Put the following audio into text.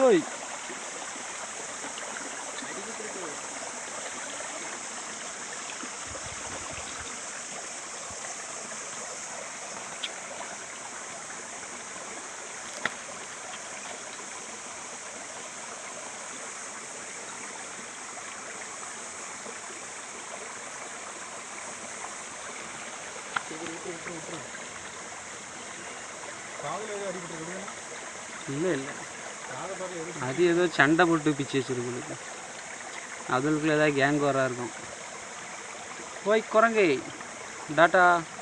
போய் இல்லை இல்லை அது ஏதோ சண்டை போட்டு பிச்சு வச்சிருக்கு அதுக்குள்ள ஏதாவது கேங் வரா இருக்கும் போய் குரங்கு டாட்டா